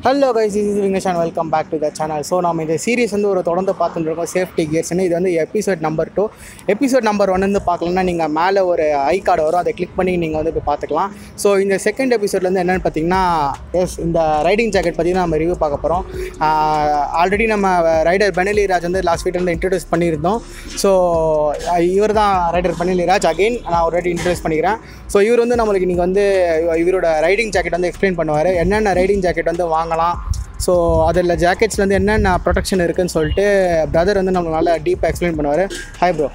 Hello guys is விங்கேஷ் and welcome back to the channel so நம்ம இந்த series வந்து ஒரு தொடர்ந்து பார்த்துட்டு இருக்கோம் சேஃப்டி கியர்ஸ்னு இது வந்து episode number two episode number one வந்து பார்க்கலன்னா நீங்கள் மேலே ஒரு ஐ கார்டு வரும் அதை கிளிக் பண்ணி நீங்கள் வந்து இப்போ பார்த்துக்கலாம் ஸோ இந்த செகண்ட் எபிசோட்லேருந்து என்னென்னு பார்த்தீங்கன்னா எஸ் இந்த ரைடிங் ஜாக்கெட் பற்றி நம்ம ரிவ்யூ பார்க்க போகிறோம் ஆல்ரெடி நம்ம ரைடர் பெனலி ராஜ் வந்து லாஸ்ட் வீக் வந்து இன்ட்ரடியூஸ் பண்ணியிருந்தோம் ஸோ இவர் தான் ரைடர் பெனலி ராஜ் அகெயின் நான் ஆல்ரெடி இன்ட்ரடியூஸ் பண்ணிக்கிறேன் ஸோ இவர் வந்து நம்மளுக்கு நீங்கள் வந்து இவரோட ரைடிங் ஜாக்கெட் வந்து எக்ஸ்பிளைன் பண்ணுவார் என்னென்ன ரைடிங் ஜாக்கெட் வந்து வாங்கலாம் ஸோ அதில் ஜாக்கெட்ஸ்லேருந்து என்னென்ன ப்ரொடெக்ஷன் இருக்குன்னு சொல்லிட்டு பிரதர் வந்து நம்மளுக்கு நல்லா டீப்பாக எக்ஸ்பிளைன் பண்ணுவார் ஹாய் ப்ரோ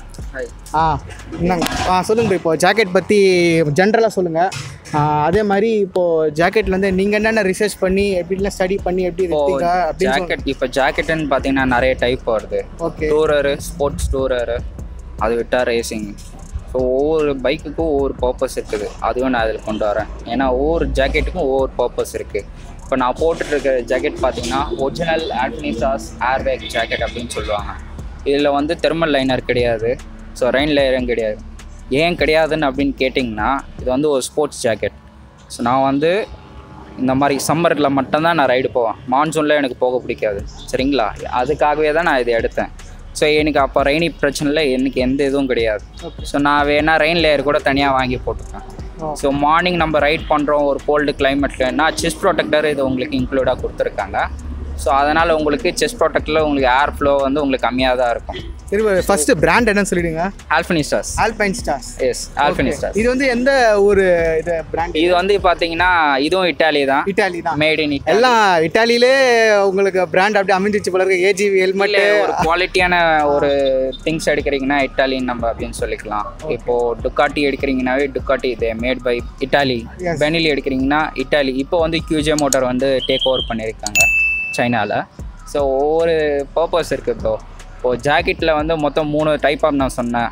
ஆ என்னங்க ஆ சொல்லுங்கள் இப்போ ஜாக்கெட் பற்றி ஜென்ரலாக சொல்லுங்கள் அதே மாதிரி இப்போது ஜாக்கெட்லேருந்து நீங்கள் என்னென்ன ரிசர்ச் பண்ணி எப்படிலாம் ஸ்டடி பண்ணி எப்படி இருக்கீங்க அப்படின்னு ஜாக்கெட் இப்போ ஜாக்கெட்டுன்னு பார்த்தீங்கன்னா நிறைய டைப் வருது ஓகே டூரரு ஸ்போர்ட்ஸ் டூரரு அது விட்டால் ரேசிங் ஸோ ஒவ்வொரு பைக்குக்கும் ஒவ்வொரு பர்பஸ் இருக்குது அதுவும் நான் அதில் கொண்டு வரேன் ஏன்னா ஒவ்வொரு ஜாக்கெட்டுக்கும் ஒவ்வொரு பர்பஸ் இருக்குது இப்போ நான் போட்டுட்டு இருக்க ஜாக்கெட் பார்த்தீங்கன்னா ஒரிஜினல் ஆல்ஃபினிசாஸ் ஏர்பேக் ஜாக்கெட் அப்படின்னு சொல்லுவாங்க இதில் வந்து தெர்மல் லைனர் கிடையாது ஸோ ரெயின் லேயரும் கிடையாது ஏன் கிடையாதுன்னு அப்படின்னு கேட்டிங்கன்னா இது வந்து ஒரு ஸ்போர்ட்ஸ் ஜாக்கெட் ஸோ நான் வந்து இந்த மாதிரி சம்மரில் மட்டும்தான் நான் ரைடு போவேன் மான்சூனில் எனக்கு போக பிடிக்காது சரிங்களா அதுக்காகவே தான் நான் இதை எடுத்தேன் ஸோ எனக்கு அப்போ ரெய்னி பிரச்சனையில் எனக்கு எந்த இதுவும் கிடையாது ஸோ நான் வேணா ரெயின் லேயர் கூட தனியாக வாங்கி போட்டுப்பேன் ஸோ மார்னிங் நம்ம ரைட் பண்ணுறோம் ஒரு கோல்டு கிளைமேட்லன்னா செஸ்ட் ப்ரொடெக்டர் இது உங்களுக்கு இன்க்ளூடாக கொடுத்துருக்காங்க ஸோ அதனால் உங்களுக்கு செஸ்ட் ப்ரொடெக்டில் உங்களுக்கு ஏர் ஃப்ளோ வந்து உங்களுக்கு கம்மியாக தான் இருக்கும் சரி ஃபஸ்ட்டு பிராண்ட் என்னன்னு சொல்லிடுங்க Alpinestars Alpinestars yes Alpinestars இது வந்து எந்த ஒரு இது பிராண்ட் இது வந்து பார்த்தீங்கன்னா இதுவும் இட்டாலி தான் இட்டாலி தான் மேட் இன் இட்டாலி எல்லாம் இட்டாலியிலே உங்களுக்கு பிராண்ட் அப்படி அமைஞ்சிச்சு போல இருக்கு ஏஜிவி ஹெல்மெட் ஒரு குவாலிட்டியான ஒரு திங்ஸ் எடுக்கிறீங்கன்னா இட்டாலியன் நம்ம அப்படின்னு சொல்லிக்கலாம் இப்போ டுக்காட்டி எடுக்கிறீங்கனாவே டுக்காட்டி இது made by Italy Yes. Benelli எடுக்கிறீங்கன்னா இட்டாலி இப்போ வந்து கியூஜே மோட்டார் வந்து டேக் ஓவர் பண்ணியிருக்காங்க சைனாவில் ஸோ ஒவ்வொரு பர்பஸ் இருக்குது ப்ரோ இப்போ ஜாக்கெட்டில் வந்து மொத்தம் மூணு டைப் ஆஃப் நான் சொன்னேன்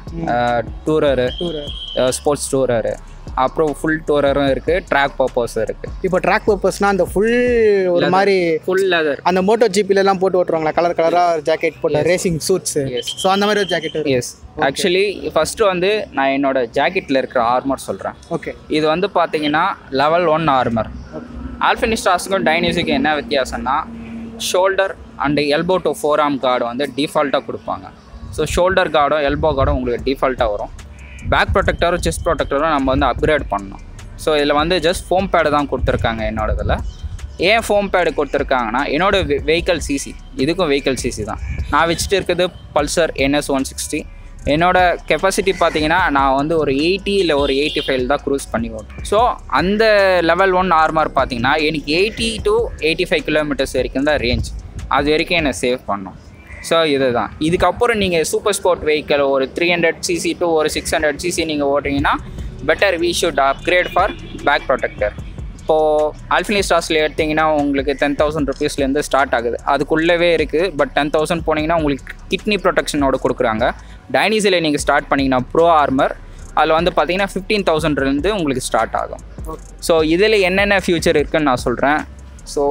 டூரரு ஸ்போர்ட்ஸ் டூரரு அப்புறம் ஃபுல் டூரரும் இருக்குது ட்ராக் பர்பஸ் இருக்குது இப்போ ட்ராக் பர்பஸ்னா அந்த ஃபுல் ஒரு மாதிரி ஃபுல் லெதர் அந்த மோட்டோ ஜிபில எல்லாம் போட்டு ஓட்டுவாங்களா கலர் கலரா ஜாக்கெட் போட்ட ரேசிங் சூட்ஸ் Yes. ஸோ அந்த மாதிரி ஒரு ஜாக்கெட் எஸ் ஆக்சுவலி ஃபஸ்ட்டு வந்து நான் என்னோட ஜாக்கெட்டில் இருக்கிற ஆர்மர் சொல்கிறேன் ஓகே இது வந்து பார்த்தீங்கன்னா லெவல் ஒன் ஆர்மர் ஆல்ஃபினிஸ்டாஸுக்கும் டைனிஸுக்கும் என்ன வித்தியாசம்னா shoulder and elbow to forearm guard வந்து டிஃபால்ட்டாக கொடுப்பாங்க ஸோ ஷோல்டர் கார்டும் எல்போ கார்டும் உங்களுக்கு டிஃபால்ட்டாக வரும் பேக் ப்ரொடெக்டரும் செஸ்ட் ப்ரொடெக்டரும் நம்ம வந்து அப்கிரேட் பண்ணணும் ஸோ இதில் வந்து ஜஸ்ட் ஃபோம் பேடு தான் கொடுத்துருக்காங்க என்னோட இதில் ஏன் ஃபோம் பேடு கொடுத்துருக்காங்கன்னா என்னோட வெஹிக்கல் சிசி இதுக்கும் வெஹிக்கல் சிசி தான் நான் வச்சுட்டு இருக்கிறது பல்சர் என்எஸ் ஒன் சிக்ஸ்டி என்னோட கெப்பாசிட்டி பார்த்தீங்கன்னா நான் வந்து ஒரு எயிட்டி இல்லை ஒரு எயிட்டி ஃபைவ் தான் க்ரூஸ் பண்ணி ஓட்டுறேன் ஸோ அந்த லெவல் ஒன் ஆர்மர் பார்த்தீங்கன்னா எனக்கு eighty to eighty five kilometres வரைக்கும் தான் ரேஞ்ச் அது வரைக்கும் என்னை சேவ் பண்ணும் ஸோ இதுதான் இதுக்கப்புறம் நீங்கள் சூப்பர் ஸ்போர்ட் வெஹிக்கிள் ஒரு த்ரீ ஹண்ட்ரட் சிசி டு ஒரு சிக்ஸ் ஹண்ட்ரட் சிசி நீங்கள் ஓட்டுறீங்கன்னா better we should upgrade for back protector இப்போது ஆல்ஃபினி ஸ்டார்ஸில் எடுத்தீங்கன்னா உங்களுக்கு டென் தௌசண்ட் ருபீஸ்லேருந்து ஸ்டார்ட் ஆகுது அதுக்குள்ளவே இருக்குது பட் டென் தௌசண்ட் போனீங்கன்னா உங்களுக்கு கிட்னி ப்ரொடெக்ஷனோட கொடுக்குறாங்க டைனிஸில் நீங்கள் ஸ்டார்ட் பண்ணிங்கன்னா ப்ரோ ஆர்மர் அதில் வந்து பார்த்தீங்கன்னா ஃபிஃப்டீன் தௌசண்ட்லேருந்து உங்களுக்கு ஸ்டார்ட் ஆகும் ஸோ இதில் என்னென்ன ஃபியூச்சர் இருக்குன்னு நான் சொல்கிறேன் ஸோ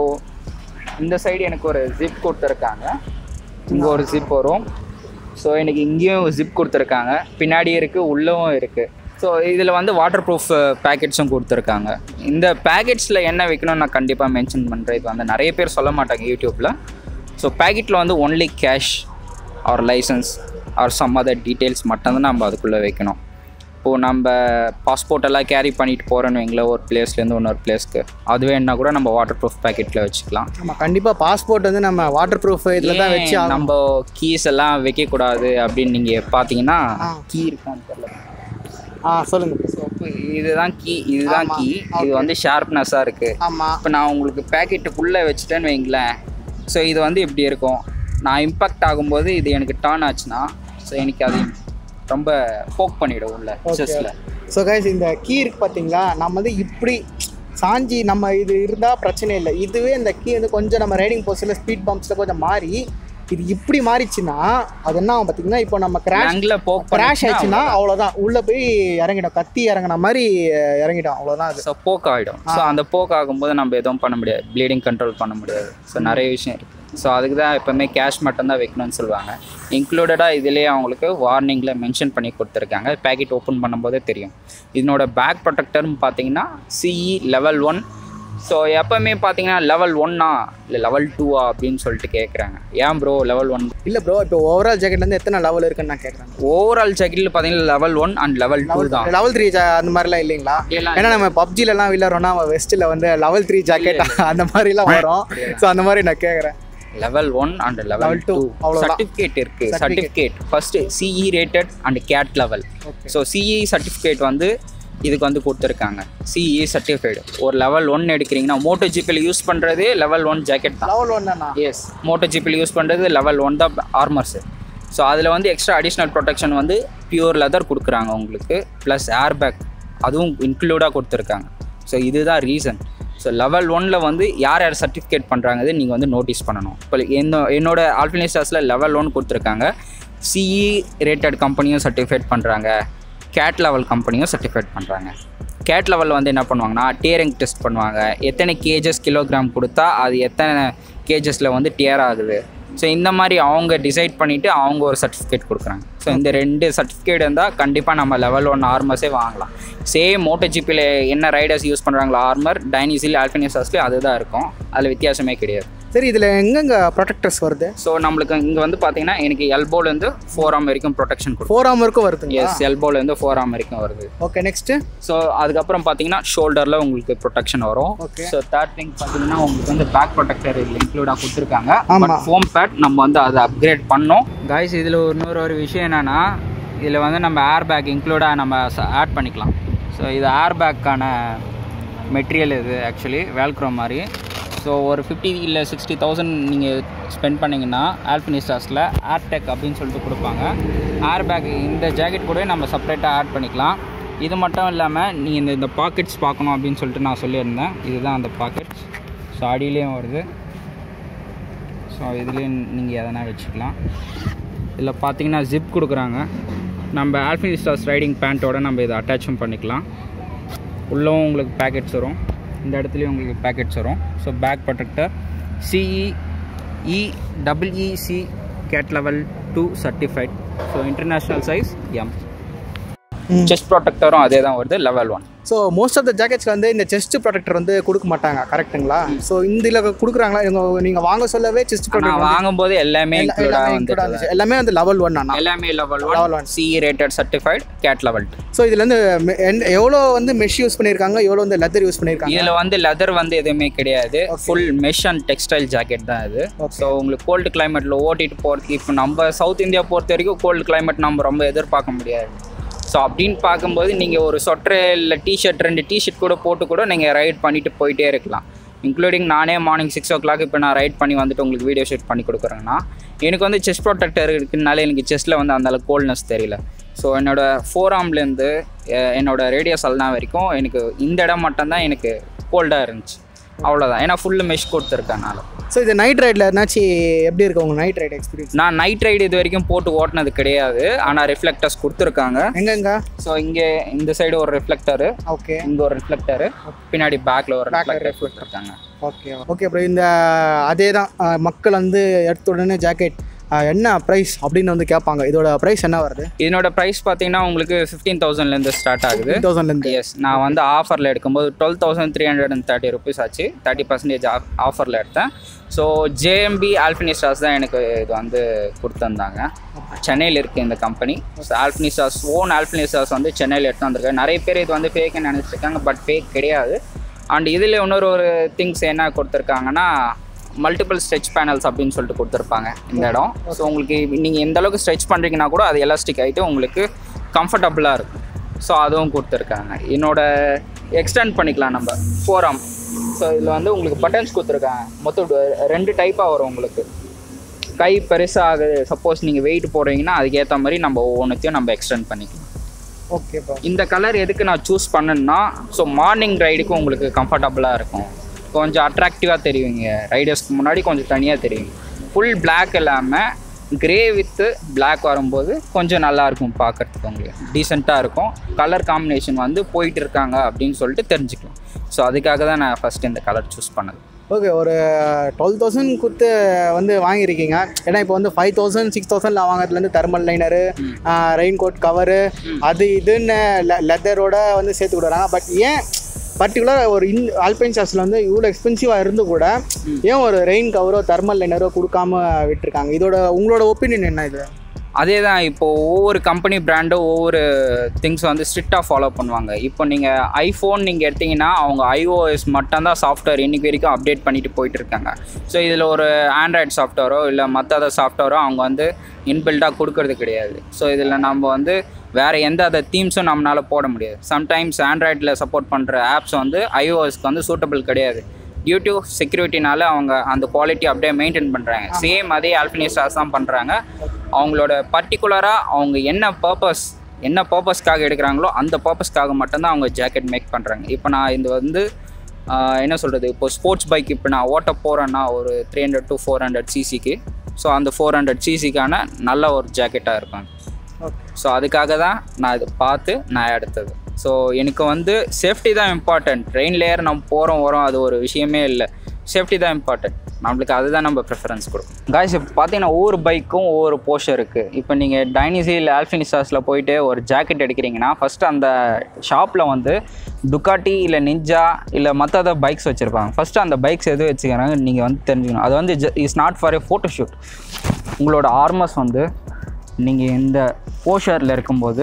இந்த சைடு எனக்கு ஒரு ஜிப் கொடுத்துருக்காங்க இங்கே ஒரு ஜிப் வரும் ஸோ எனக்கு இங்கேயும் ஜிப் கொடுத்துருக்காங்க பின்னாடி இருக்குது உள்ளவும் இருக்குது ஸோ இதில் வந்து வாட்டர் ப்ரூஃப் பேக்கெட்ஸும் கொடுத்துருக்காங்க இந்த பேக்கெட்ஸில் என்ன வைக்கணும்னு நான் கண்டிப்பாக மென்ஷன் பண்ணுறேன் இது வந்து நிறைய பேர் சொல்ல மாட்டாங்க யூடியூப்பில் ஸோ பேக்கெட்டில் வந்து only cash or licence or some other details மட்டும்தான் நம்ம அதுக்குள்ளே வைக்கணும் இப்போது நம்ம பாஸ்போர்ட் எல்லாம் கேரி பண்ணிட்டு போகிறோன்னு வைங்களேன் ஒரு பிளேஸ்லேருந்து இன்னொரு பிளேஸ்க்கு அது வேணுன்னா கூட நம்ம வாட்டர் ப்ரூஃப் பேக்கெட்டில் வச்சுக்கலாம் ஆமா கண்டிப்பா பாஸ்போர்ட் வந்து நம்ம வாட்டர் ப்ரூஃப் இதில் தான் வச்சு ஏன் நம்ம கீஸ் எல்லாம் வைக்கக்கூடாது அப்படின்னு நீங்கள் பார்த்தீங்கன்னா ஆ. கீ இருக்கான்னு தெரியல ஆ சொல்லுங்க ஸோ இதுதான் கீ இதுதான் கீ இது வந்து ஷார்ப்னஸாக இருக்குது ஆமா இப்போ நான் உங்களுக்கு பேக்கெட்டுக்குள்ளே வச்சுட்டேன்னு வைங்களேன் ஸோ இது வந்து இப்படி இருக்கும் நான் இம்பாக்ட் ஆகும்போது இது எனக்கு டர்ன் ஆச்சுன்னா ஸோ எனக்கு அது ரொம்ப போக் பண்ணிவிடும் உள்ள செஸ்ஸில் ஸோ கைஸ் இந்த கீ இருக்கு பார்த்தீங்களா நம்ம வந்து இப்படி சாஞ்சி நம்ம இது இருந்தால் பிரச்சனை இல்லை இதுவே இந்த கீ வந்து கொஞ்சம் நம்ம ரைடிங் போஸ்டில் ஸ்பீட் பம்ப்ஸில் கொஞ்சம் மாறி இது இப்படி மாறிச்சுன்னா அது என்ன ஆகும் பார்த்தீங்கன்னா இப்போ நம்ம கிராஷ் அங்கில் போக் கிராஷ் ஆயிடுச்சுன்னா அவ்வளோதான் உள்ளே போய் இறங்கிடும் கத்தி இறங்கின மாதிரி இறங்கிடும் அவ்வளோதான் அது ஸோ போக் ஆகிடும் ஸோ அந்த போக் ஆகும்போது நம்ம எதுவும் பண்ண முடியாது ப்ளீடிங் கண்ட்ரோல் பண்ண முடியாது ஸோ நிறைய விஷயம் இருக்குது ஸோ அதுக்கு தான் எப்போவுமே கேஷ் மட்டும்தான் வைக்கணும்னு சொல்லுவாங்க இன்க்ளூடடாக இதுலேயே அவங்களுக்கு வார்னிங்கில் மென்ஷன் பண்ணி கொடுத்துருக்காங்க பேக்கெட் ஓப்பன் பண்ணும்போதே தெரியும் இதனோட பேக் ப்ரொடெக்டர்னு பார்த்தீங்கன்னா சிஇ லெவல் ஒன் ஸோ எப்போவுமே பார்த்தீங்கன்னா லெவல் ஒன்னா இல்லை லெவல் டூவா அப்படின்னு சொல்லிட்டு கேட்குறாங்க ஏன் ப்ரோ லெவல் ஒன் இல்லை ப்ரோ இப்போ ஓவரால் ஜாக்கெட்லேருந்து எத்தனை லெவல் இருக்குன்னு நான் கேட்குறேன் ஓவரால் ஜாக்கெட்டில் பார்த்தீங்கன்னா level one and level two தான் லெவல் த்ரீ அந்த மாதிரிலாம் இல்லைங்களா எல்லாம் ஏன்னா நம்ம பப்ஜிலலாம் விளையாடுறோம்னா வெஸ்ட்டில் வந்து லெவல் த்ரீ ஜாக்கெட் அந்த மாதிரிலாம் வரும் ஸோ அந்த மாதிரி நான் கேட்குறேன் level one and level two அவ்வளவுதான். சர்டிஃபிகேட் இருக்கு certificate first CE rated and cat level Okay. So CE certificate வந்து இதுக்கு வந்து கொடுத்துருக்காங்க சிஇ சர்டிஃபைடு ஒரு லெவல் ஒன் எடுக்கிறீங்கன்னா மோட்டோ ஜிபியில் யூஸ் பண்ணுறதே லெவல் ஒன் ஜாக்கெட் தான் லெவல் ஒன்னா எஸ் மோட்டோ ஜிபியில் யூஸ் பண்ணுறது லெவல் ஒன் தான் ஆர்மர்ஸு ஸோ அதில் வந்து எக்ஸ்ட்ரா அடிஷ்னல் ப்ரொடெக்ஷன் வந்து பியூர் லெதர் கொடுக்குறாங்க உங்களுக்கு ப்ளஸ் ஏர் பேக் அதுவும் இன்க்ளூடாக கொடுத்துருக்காங்க ஸோ இதுதான் ரீசன் ஸோ லெவல் ஒனில் வந்து யார் யார் சர்டிஃபிகேட் பண்ணுறாங்க நீங்கள் வந்து நோட்டீஸ் பண்ணணும் இப்போ என்ன என்னோட ஆல்ஃபினிஸ்டாஸில் லெவல் ஒன் கொடுத்துருக்காங்க சிஇ ரேட்டட் கம்பெனியும் சர்டிஃபைட் பண்ணுறாங்க கேட் லெவல் கம்பெனியும் சர்டிஃபைட் பண்ணுறாங்க கேட் லெவல் வந்து என்ன பண்ணுவாங்கன்னா டியரிங் டெஸ்ட் பண்ணுவாங்க எத்தனை கேஜஸ் கிலோகிராம் கொடுத்தா அது எத்தனை கேஜஸில் வந்து டியர் ஆகுது ஸோ இந்த மாதிரி அவங்க டிசைட் பண்ணிவிட்டு அவங்க ஒரு சர்டிஃபிகேட் கொடுக்குறாங்க ஸோ இந்த ரெண்டு சர்டிஃபிகேட் இருந்தால் கண்டிப்பாக நம்ம லெவல் ஒன் ஆர்மர்ஸே வாங்கலாம் சேம் மோட்டோ ஜிபியில் என்ன ரைடர்ஸ் யூஸ் பண்ணுறாங்களோ ஆர்மர் டைனிசில் ஆல்ஃபினியஸாஸ்லேயும் அதுதான் இருக்கும் அதில் வித்தியாசமே கிடையாது சரி இதில் எங்கெங்க ப்ரொடெக்டர்ஸ் வருது ஸோ நம்மளுக்கு இங்கே வந்து பார்த்தீங்கன்னா எனக்கு எல்போலேருந்து ஃபோர் ஆம் வரைக்கும் ப்ரொடெக்ஷன் கொடுக்கும் ஃபோர் ஆமருக்கும் வருதுங்க எஸ் எல்போலேருந்து ஃபோர் ஆம் வரைக்கும் வருது ஓகே நெக்ஸ்ட்டு ஸோ அதுக்கப்புறம் பார்த்தீங்கன்னா ஷோல்டரில் உங்களுக்கு ப்ரொடெக்ஷன் வரும் Okay. ஸோ தேர்ட் திங் பார்த்தீங்கன்னா உங்களுக்கு வந்து பேக் ப்ரொடெக்டர் இதில் இன்க்ளூடாக கொடுத்துருக்காங்க ஆமா. பட் ஃபோம் பேட் நம்ம வந்து அதை அப்கிரேட் பண்ணோம் காய்ஸ் இதில் இன்னொரு ஒரு விஷயம் என்னென்னா இதில் வந்து நம்ம ஏர் பேக் இன்க்ளூடாக நம்ம ஆட் பண்ணிக்கலாம் ஸோ இது ஏர் பேக்கான மெட்டீரியல் இது ஆக்சுவலி வேல்க்ரோ மாதிரி ஸோ ஒரு ஃபிஃப்டி இல்லை சிக்ஸ்டி தௌசண்ட் நீங்கள் ஸ்பெண்ட் பண்ணிங்கன்னா ஆல்பினிஸ்டாஸில் ஏர்டெக் அப்படின்னு சொல்லிட்டு கொடுப்பாங்க ஏர் பேக் இந்த ஜாக்கெட் கூட நம்ம செப்பரேட்டாக ஆட் பண்ணிக்கலாம் இது மட்டும் இல்லாமல் நீங்கள் இந்த இந்த பாக்கெட்ஸ் பார்க்கணும் அப்படின்னு சொல்லிட்டு நான் சொல்லியிருந்தேன் இதுதான் அந்த பாக்கெட்ஸ் ஸோ அடியிலையும் வருது ஸோ இதுலேயும் நீங்கள் எதனா வச்சுக்கலாம் இதில் பார்த்தீங்கன்னா ஜிப் கொடுக்குறாங்க நம்ம ஆல்ஃபினிஸ்டாஸ் ரைடிங் பேண்ட்டோட நம்ம இதை அட்டாச்சும் பண்ணிக்கலாம் உள்ளவும் உங்களுக்கு பேக்கெட்ஸ் வரும் இந்த இடத்துலையும் உங்களுக்கு பேக்கெட்ஸ் வரும் so back protector CE E டபிள்இசி cat level two certified so international size M chest ப்ரொடெக்டரும் அதே தான் வருது level one so most of the ஜாக்கெட்ஸ்க்கு வந்து இந்த செஸ்ட் ப்ரொடெக்டர் வந்து கொடுக்க மாட்டாங்க கரெக்ட்டுங்களா ஸோ இந்த இதில் கொடுக்குறாங்களா இவங்க நீங்கள் வாங்க சொல்லவே செஸ்ட் நான் ப்ரொடெக்டர் வாங்கும்போது எல்லாமே இன்க்ளூடாக வந்து எல்லாமே வந்து லெவல் ஒன் அண்ணா எல்லாமே level Level one one. CE rated certified cat level two so இதில் வந்து மெ- எந்த- எவ்வளோ வந்து மெஷ் யூஸ் பண்ணியிருக்காங்க எவ்வளோ வந்து லெதர் யூஸ் பண்ணியிருக்காங்க இதில் வந்து லெதர் வந்து எதுவுமே கிடையாது full mesh and textile jacket தான் இது ஸோ உங்களுக்கு கோல்டு கிளைமேட்டில் ஓட்டிட்டு போகிறதுக்கு இப்போ நம்ம சவுத் இந்தியா பொறுத்த வரைக்கும் கோல்டு கிளைமேட் நம்ம ரொம்ப எதிர்பார்க்க முடியாது ஸோ அப்படின்னு பார்க்கும்போது நீங்கள் ஒரு சொட்டர் இல்லை டிஷர்ட் ரெண்டு டிஷர்ட் கூட போட்டு கூட நீங்கள் ரைட் பண்ணிட்டு போயிட்டே இருக்கலாம் இன்க்ளூடிங் நானே மார்னிங் சிக்ஸ் ஓ கிளாக் இப்போ நான் ரைட் பண்ணி வந்துட்டு உங்களுக்கு வீடியோ ஷூட் பண்ணி கொடுக்குறேன்னா எனக்கு வந்து செஸ்ட் ப்ரொடெக்டர் இருக்குனால எனக்கு செஸ்ட்டில் வந்து அந்த அளவுக்கு கோல்ட்னஸ் தெரியல ஸோ என்னோட ஃபோர் ஆம்லேருந்து என்னோட ரேடியஸ் அல்னா வரைக்கும் எனக்கு இந்த இடம் மட்டும்தான் எனக்கு கோல்டாக இருந்துச்சு அவ்வளோதான் ஏன்னா ஃபுல்லு மெஷ் கொடுத்துருக்கனால ஸோ இது நைட் ரைடில் என்னாச்சு எப்படி இருக்கு உங்கள் நைட் ரைடு எக்ஸ்பீரியன்ஸ் நான் நைட் ரைடு இது வரைக்கும் போட்டு ஓட்டினது கிடையாது ஆனால் ரிஃப்ளெக்டர்ஸ் கொடுத்துருக்காங்க எங்கெங்க ஸோ இங்கே இந்த சைடு ஒரு ரிஃப்ளெக்டரு ஓகே இங்கே ஒரு ரிஃப்ளெக்டரு பின்னாடி பேக்கில் ஒரு Back ல ரிஃப்ளெக்டர் கொடுத்துருக்காங்க ஓகே ஓகே அப்புறம் இந்த அதே தான் அஹ், மக்கள் வந்து எடுத்த உடனே ஜாக்கெட் என்ன ப்ரைஸ் அப்படின்னு வந்து கேட்பாங்க இதோட ப்ரைஸ் என்ன வருது இதனோட ப்ரைஸ் பார்த்தீங்கன்னா உங்களுக்கு ஃபிஃப்டீன் தௌசண்ட்லேருந்து ஸ்டார்ட் ஆகுது தௌசண்ட்லேருந்து எஸ் நான் வந்து ஆஃபரில் எடுக்கும்போது twelve thousand three hundred and thirty rupees ஆச்சு தேர்ட்டி பர்சன்டேஜ் ஆஃபரில் எடுத்தேன் ஸோ ஜேஎம்பி ஆல்ஃபினிஸ்டாஸ் தான் எனக்கு இது வந்து கொடுத்துருந்தாங்க சென்னையில் இருக்குது இந்த company so Alpinestars own Alpinestars வந்து சென்னையில் எடுத்து வந்திருக்காங்க நிறைய பேர் இது வந்து ஃபேக்குன்னு நினச்சிருக்காங்க பட் ஃபேக் கிடையாது அண்ட் இதில் இன்னொரு ஒரு திங்ஸ் என்ன கொடுத்துருக்காங்கன்னா மல்டிபிள் ஸ்ட்ரெச் பேனல்ஸ் அப்படின்னு சொல்லிட்டு கொடுத்துருப்பாங்க இந்த இடம் ஸோ உங்களுக்கு நீங்கள் எந்த அளவுக்கு ஸ்ட்ரெச் பண்ணுறீங்கன்னா கூட அது எலாஸ்டிக் ஆகிட்டு உங்களுக்கு கம்ஃபர்டபுளாக இருக்கும் ஸோ அதுவும் கொடுத்துருக்காங்க என்னோட எக்ஸ்டெண்ட் பண்ணிக்கலாம் நம்ம ஃபோரம் ஸோ இதில் வந்து உங்களுக்கு பட்டன்ஸ் கொடுத்துருக்காங்க மொத்தம் ரெண்டு டைப்பாக வரும் உங்களுக்கு கை பெருசாக ஆகுது சப்போஸ் நீங்கள் வெயிட் போடுறீங்கன்னா அதுக்கேற்ற மாதிரி நம்ம ஒவ்வொன்றுத்தையும் நம்ம எக்ஸ்டெண்ட் பண்ணிக்கலாம் ஓகே ப்ரோ இந்த கலர் எதுக்கு நான் சூஸ் பண்ணேன்னா ஸோ மார்னிங் ரைடுக்கு உங்களுக்கு கம்ஃபர்டபுளாக இருக்கும் கொஞ்சம் அட்ராக்டிவாக தெரியுங்க ரைடர்ஸ்க்கு முன்னாடி கொஞ்சம் தனியாக தெரியும் ஃபுல் Black இல்லாமல் கிரே வித்து Black வரும்போது கொஞ்சம் நல்லா இருக்கும் பார்க்கறதுக்கு உங்களுக்கு டீசெண்டாக இருக்கும் கலர் காம்பினேஷன் வந்து போயிட்டு இருக்காங்க அப்படின்னு சொல்லிட்டு தெரிஞ்சுக்கலாம் ஸோ அதுக்காக தான் நான் ஃபஸ்ட் இந்த கலர் சூஸ் பண்ணது ஓகே ஒரு டுவெல் தௌசண்ட் கொடுத்து வந்து வாங்கியிருக்கீங்க ஏன்னா இப்போ வந்து ஃபைவ் தௌசண்ட் சிக்ஸ் தௌசண்ட்ல வாங்குறதுலேருந்து thermal liner rain coat cover அது இதுன்னு லெதரோட வந்து சேர்த்து கொடுக்குறாங்க பட் ஏன் பர்டிகுலராக ஒரு இன் ஆல்பைன் ஷாஸில் வந்து இவ்வளோ எக்ஸ்பென்சிவாக இருந்து கூட ஏன் ஒரு ரெயின் கவரோ தெர்மல் லைனரோ கொடுக்காம விட்டுருக்காங்க இதோட உங்களோட ஒப்பீனியன் என்ன இது அதே தான் இப்போது ஒவ்வொரு கம்பெனி பிராண்டும் ஒவ்வொரு திங்ஸ் வந்து ஸ்ட்ரிக்டாக ஃபாலோ பண்ணுவாங்க இப்போ நீங்கள் ஐஃபோன் நீங்கள் எடுத்தீங்கன்னா அவங்க ஐஓஎஸ் மட்டும்தான் சாஃப்ட்வேர் இன்னைக்கு வரைக்கும் அப்டேட் பண்ணிட்டு போயிட்டு இருக்காங்க ஸோ இதில் ஒரு ஆண்ட்ராய்டு சாஃப்ட்வேரோ இல்லை மற்ற அதர் சாஃப்ட்வேரோ அவங்க வந்து இன்பில்டாக கொடுக்கறது கிடையாது ஸோ இதில் நம்ம வந்து வேறு எந்த அதர் தீம்ஸும் நம்மளால் போட முடியாது சம்டைம்ஸ் ஆண்ட்ராய்டில் சப்போர்ட் பண்ணுற ஆப்ஸ் வந்து ஐஓஎஸ்க்கு வந்து சூட்டபிள் கிடையாது டியூ டு செக்யூரிட்டினால அவங்க அந்த குவாலிட்டி அப்படியே மெயின்டைன் பண்ணுறாங்க சேம் அதே ஆல்ஃபினிஸ்டாஸ் தான் பண்ணுறாங்க அவங்களோட பர்டிகுலராக அவங்க என்ன பர்பஸ் என்ன பர்பஸ்க்காக எடுக்கிறாங்களோ அந்த பர்பஸ்க்காக மட்டும்தான் அவங்க ஜாக்கெட் மேக் பண்ணுறாங்க இப்போ நான் இது வந்து ஆஹ், என்ன சொல்கிறது இப்போ ஸ்போர்ட்ஸ் பைக் இப்போ நான் ஓட்ட போகிறேன்னா ஒரு three hundred to four hundred சிசிக்கு ஸோ அந்த ஃபோர் ஹண்ட்ரட் சிசிக்கான நல்ல ஒரு ஜாக்கெட்டாக இருக்கும் ஓகே ஸோ அதுக்காக தான் நான் இது பார்த்து நான் எடுத்தது ஸோ எனக்கு வந்து சேஃப்டி தான் இம்பார்ட்டன்ட் ட்ரெயின் லேயர் நம்ம போகிறோம் வரோம் அது ஒரு விஷயமே இல்லை சேஃப்டி தான் இம்பார்ட்டன்ட் நம்மளுக்கு அதுதான் நம்ம ப்ரிஃபரன்ஸ் கொடுக்கும் காய்ஸ் இப்போ பார்த்தீங்கன்னா ஒவ்வொரு பைக்கும் ஒவ்வொரு போஷர் இருக்குது இப்போ நீங்கள் டைனிசி இல்லை ஆல்ஃபினிசாஸில் போயிட்டு ஒரு ஜாக்கெட் எடுக்கிறீங்கன்னா ஃபஸ்ட்டு அந்த ஷாப்பில் வந்து டுக்காட்டி இல்லை நிஞ்சா இல்லை மற்ற அதர் பைக்ஸ் வச்சுருப்பாங்க ஃபஸ்ட்டு அந்த பைக்ஸ் எது வச்சுக்கிறாங்க நீங்கள் வந்து தெரிஞ்சுக்கணும் அது வந்து is not for a photo shoot உங்களோட ஆர்மஸ் வந்து நீங்கள் இந்த போஷரில் இருக்கும்போது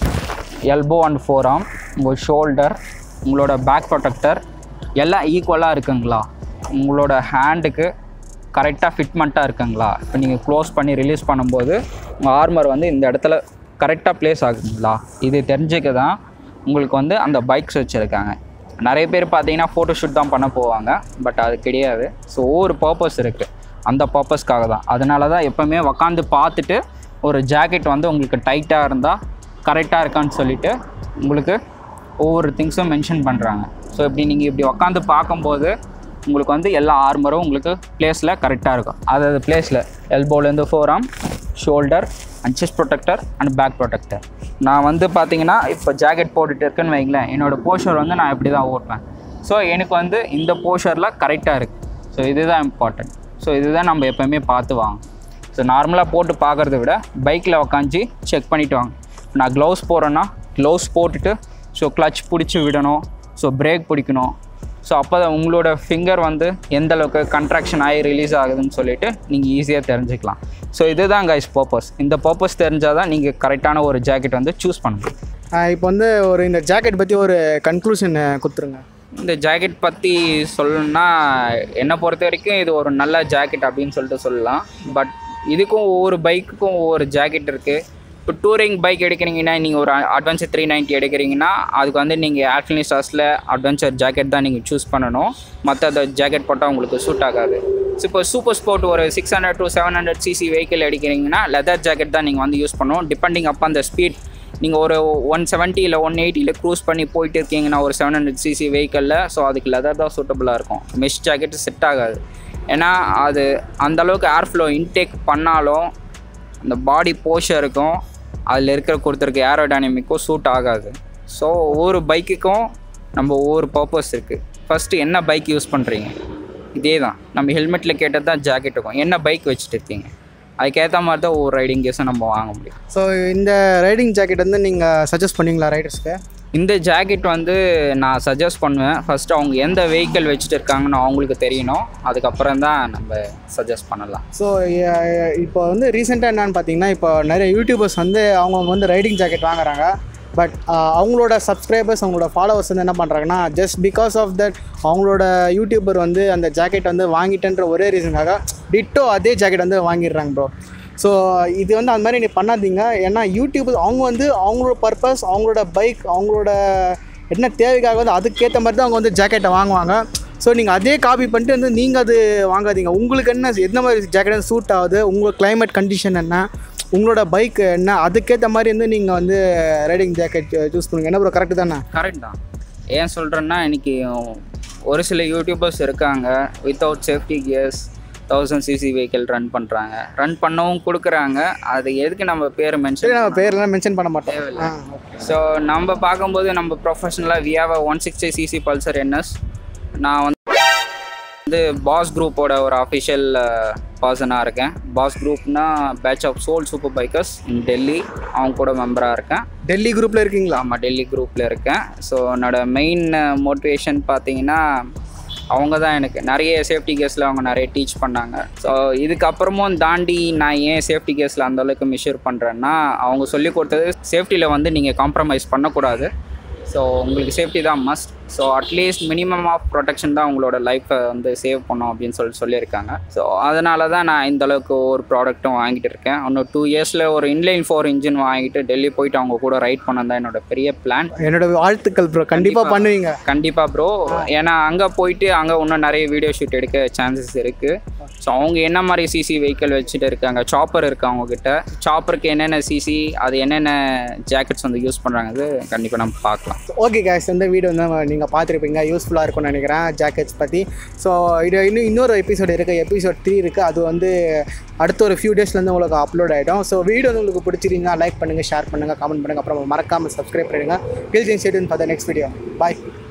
எல்போ அண்ட் ஃபோர் ஆர்ம் உங்கள் ஷோல்டர் உங்களோட பேக் ப்ரொடெக்டர் எல்லாம் ஈக்குவலாக இருக்குங்களா உங்களோட ஹேண்டுக்கு கரெக்டாக ஃபிட்மெண்ட்டாக இருக்குங்களா இப்போ நீங்கள் க்ளோஸ் பண்ணி ரிலீஸ் பண்ணும்போது உங்கள் ஆர்மர் வந்து இந்த இடத்துல கரெக்டாக ப்ளேஸ் ஆகுங்களா இது தெரிஞ்சுக்க தான் உங்களுக்கு வந்து அந்த பைக்ஸ் வச்சுருக்காங்க நிறைய பேர் பார்த்தீங்கன்னா ஃபோட்டோ ஷூட் தான் பண்ண போவாங்க பட் அது கிடையாது ஸோ ஒவ்வொரு பர்பஸ் இருக்குது அந்த பர்பஸ்க்காக தான் அதனால தான் எப்போவுமே உக்காந்து பார்த்துட்டு ஒரு ஜாக்கெட் வந்து உங்களுக்கு டைட்டாக இருந்தால் கரெக்டாக இருக்கான்னு சொல்லிட்டு உங்களுக்கு ஒவ்வொரு திங்ஸும் மென்ஷன் பண்ணுறாங்க ஸோ இப்படி நீங்கள் இப்படி உக்காந்து பார்க்கும்போது உங்களுக்கு வந்து எல்லா ஆர்மரும் உங்களுக்கு பிளேஸில் கரெக்டாக இருக்கும் அதாவது பிளேஸில் எல்போலேருந்து forearm shoulder and chest protector and back protector நான் வந்து பார்த்தீங்கன்னா இப்போ ஜாக்கெட் போட்டுட்டு இருக்கேன்னு வைங்களேன் என்னோடய போஷர் வந்து நான் இப்படி தான் ஓட்டுவேன் ஸோ எனக்கு வந்து இந்த போஷரில் கரெக்டாக இருக்குது ஸோ இதுதான் இம்பார்ட்டன்ட் ஸோ இதுதான் நம்ம எப்போவுமே பார்த்து வாங்க ஸோ நார்மலாக போட்டு பார்க்குறத விட பைக்கில் உக்காந்து செக் பண்ணிட்டு வாங்க நான் க்ளவுஸ் போடுறேன்னா க்ளவுஸ் போட்டுட்டு ஸோ கிளச் பிடிச்சி விடணும் ஸோ பிரேக் பிடிக்கணும் ஸோ அப்போ தான் உங்களோட ஃபிங்கர் வந்து எந்த அளவுக்கு கன்ட்ராக்ஷன் ஆகி ரிலீஸ் ஆகுதுன்னு சொல்லிட்டு நீங்கள் ஈஸியாக தெரிஞ்சுக்கலாம் ஸோ இதுதான் கைஸ் பர்பஸ் இந்த பர்பஸ் தெரிஞ்சால் தான் நீங்கள் கரெக்டான ஒரு ஜாக்கெட் வந்து சூஸ் பண்ணணும் இப்போ வந்து ஒரு இந்த ஜாக்கெட் பற்றி ஒரு கன்க்ளூஷன் கொடுத்துருங்க இந்த ஜாக்கெட் பற்றி சொல்லணும்னா என்னை பொறுத்த வரைக்கும் இது ஒரு நல்ல ஜாக்கெட் அப்படின்னு சொல்லிட்டு சொல்லலாம் பட் இதுக்கும் ஒவ்வொரு பைக்குக்கும் ஒவ்வொரு ஜாக்கெட் இருக்குது இப்போ டூரிங் பைக் எடுக்கிறீங்கன்னா நீங்கள் ஒரு அட்வென்ச்சர் த்ரீ நைன்ட்டி எடுக்கிறீங்கன்னா அதுக்கு வந்து நீங்கள் ஆல்ஃபினிஸ்டாஸில் அட்வென்ச்சர் ஜாக்கெட் தான் நீங்கள் சூஸ் பண்ணணும் மற்ற ஜாக்கெட் போட்டால் உங்களுக்கு சூட் ஆகாது ஸோ இப்போ சூப்பர் ஸ்போர்ட் ஒரு six hundred to seven hundred CC vehicle எடுக்கிறீங்கன்னா லெதர் ஜாக்கெட் தான் நீங்கள் வந்து யூஸ் பண்ணணும் டிபெண்டிங் அப்போ அந்த ஸ்பீட் நீங்கள் ஒரு ஒன் செவன்ட்டி இல்லை ஒன் எயிட்டியில் க்ரூஸ் பண்ணி போயிட்டு இருக்கீங்கன்னா ஒரு செவன் ஹண்ட்ரட் சிசி வெஹிக்கிளில் ஸோ அதுக்கு லெதர் தான் சூட்டபுளாக இருக்கும் மெஷ் ஜாக்கெட்டு செட் ஆகாது ஏன்னா அது அந்த அளவுக்கு ஏர் ஃப்ளோ இன்டேக் பண்ணாலும் அந்த பாடி போஷருக்கும் அதில் இருக்கிற கொடுத்துருக்க ஏரோடைனமிக்கும் சூட் ஆகாது ஸோ ஒவ்வொரு பைக்குக்கும் நம்ம ஒவ்வொரு பர்பஸ் இருக்குது ஃபஸ்ட்டு என்ன பைக் யூஸ் பண்ணுறீங்க இதே தான் நம்ம ஹெல்மெட்டில் கேட்டது தான் ஜாக்கெட் இருக்கும் என்ன பைக் வச்சுட்டு இருக்கீங்க அதுக்கேற்ற மாதிரி தான் ஒவ்வொரு ரைடிங் கேஸும் நம்ம வாங்க முடியும் ஸோ இந்த ரைடிங் ஜாக்கெட் வந்து நீங்கள் சஜஸ்ட் பண்ணுவீங்களா ரைடர்ஸ்க்கு இந்த ஜாக்கெட் வந்து நான் சஜஸ்ட் பண்ணுவேன் ஃபஸ்ட்டு அவங்க எந்த வெஹிக்கிள் வச்சுட்டு இருக்காங்கன்னு அவங்களுக்கு தெரியணும் அதுக்கப்புறம் தான் நம்ம சஜஸ்ட் பண்ணலாம் ஸோ இப்போ வந்து ரீசெண்டாக என்னன்னு பார்த்தீங்கன்னா இப்போ நிறைய யூடியூபர்ஸ் வந்து அவங்க வந்து ரைடிங் ஜாக்கெட் வாங்குறாங்க பட் அவங்களோட சப்ஸ்கிரைபர்ஸ் அவங்களோட ஃபாலோவர்ஸ் வந்து என்ன பண்ணுறாங்கன்னா ஜஸ்ட் பிகாஸ் ஆஃப் தட் அவங்களோட யூடியூபர் வந்து அந்த ஜாக்கெட் வந்து வாங்கிட்டேன்ற ஒரே ரீசனுக்காக டிட்டோ அதே ஜாக்கெட் வந்து வாங்கிடுறாங்க ப்ரோ ஸோ இது வந்து அந்த மாதிரி நீ பண்ணாதீங்க ஏன்னா யூடியூப் அவங்க வந்து அவங்களோட பர்பஸ் அவங்களோட பைக் அவங்களோட என்ன தேவைக்காக வந்து அதுக்கேற்ற மாதிரி தான் அவங்க வந்து ஜாக்கெட்டை வாங்குவாங்க ஸோ நீங்கள் அதே காப்பி பண்ணிட்டு வந்து நீங்கள் அது வாங்காதீங்க உங்களுக்கு என்ன எந்த மாதிரி ஜாக்கெட் சூட் ஆகுது உங்கள் climate கண்டிஷன் என்ன உங்களோட பைக் என்ன அதுக்கேற்ற மாதிரி வந்து நீங்கள் வந்து ரைடிங் ஜாக்கெட் சூஸ் பண்ணுங்க என்ன ப்ரோ கரெக்டு தானே கரெக்ட் தான் ஏன் சொல்கிறேன்னா இன்னைக்கு ஒரு சில யூடியூபர்ஸ் இருக்காங்க without safety gears thousand CC vehicle run பண்ணுறாங்க ரன் பண்ணவும் கொடுக்குறாங்க அது எதுக்கு நம்ம பேர் சரி மென்ஷன் நம்ம பேர்லாம் மென்ஷன் பண்ண மாட்டோம் தேவையில்லை. ஆ ஓகே ஸோ நம்ம பார்க்கும்போது நம்ம ப்ரொஃபஷனலாக we have one sixty CC Pulsar NS நான் வந்து வந்து பாஸ் குரூப்போட ஒரு அஃபிஷியல் பர்சனாக இருக்கேன் பாஸ் குரூப்னா batch of soul super bikers in Delhi அவங்க கூட மெம்பராக இருக்கேன் டெல்லி குரூப்பில் இருக்கீங்களா ஆமாம் டெல்லி குரூப்பில் இருக்கேன் ஸோ என்னோட மெயின் மோட்டிவேஷன் பார்த்தீங்கன்னா அவங்க தான் எனக்கு நிறைய சேஃப்டி கேஸில் அவங்க நிறைய டீச் பண்ணாங்க ஸோ இதுக்கப்புறமும் தாண்டி நான் ஏன் சேஃப்டி கேஸில் அந்தளவுக்கு மிஷூர் பண்ணுறேன்னா அவங்க சொல்லி கொடுத்தது சேஃப்டியில் வந்து நீங்கள் காம்ப்ரமைஸ் பண்ணக்கூடாது ஸோ உங்களுக்கு சேஃப்டி தான் must so at least minimum of protection தான் உங்களோட லைஃப்பை வந்து சேவ் பண்ணும் அப்படின்னு சொல்லி சொல்லியிருக்காங்க ஸோ அதனால தான் நான் இந்த அளவுக்கு ஒரு ப்ராடக்ட்டும் வாங்கிட்டு இருக்கேன் இன்னும் டூ இயர்ஸில் ஒரு இன்லைன் ஃபோர் இன்ஜின் வாங்கிட்டு டெல்லி போயிட்டு அவங்க கூட ரைட் பண்ண தான் என்னோட பெரிய பிளான் என்னோட வாழ்த்துக்கள் ப்ரோ கண்டிப்பாக பண்ணுவீங்க கண்டிப்பாக ப்ரோ ஏன்னா அங்கே போயிட்டு அங்கே இன்னும் நிறைய வீடியோ ஷூட் எடுக்க சான்சஸ் இருக்குது ஸோ அவங்க என்ன மாதிரி சிசி வெஹிக்கிள் வச்சுட்டு இருக்காங்க சாப்பர் இருக்கு அவங்க கிட்ட சாப்பருக்கு என்னென்ன சிசி அது என்னென்ன ஜாக்கெட்ஸ் வந்து யூஸ் பண்ணுறாங்க அது கண்டிப்பாக நம்ம பார்க்கலாம் ஓகே கேஸ் இந்த வீடியோ வந்து நீங்கள் பார்த்துருப்பீங்க யூஸ்ஃபுல்லாக இருக்கும்னு நினைக்கிறேன் ஜாக்கெட்ஸ் பற்றி ஸோ இது இன்னும் இன்னொரு எபிசோட் இருக்குது எபிசோட் த்ரீ இருக்குது அது வந்து அடுத்த ஒரு ஃபியூ டேஸ்லேருந்து உங்களுக்கு அப்லோட் ஆகிடும் ஸோ வீடியோ வந்து உங்களுக்கு பிடிச்சிருந்தா லைக் பண்ணுங்கள் ஷேர் பண்ணுங்கள் கமெண்ட் பண்ணுங்கள் அப்புறம் மறக்காமல் சப்ஸ்கிரைப் பண்ணுங்கள் கில் ஜெயின் சேட்டுன்னு பார்த்தா நெக்ஸ்ட் வீடியோ பாய்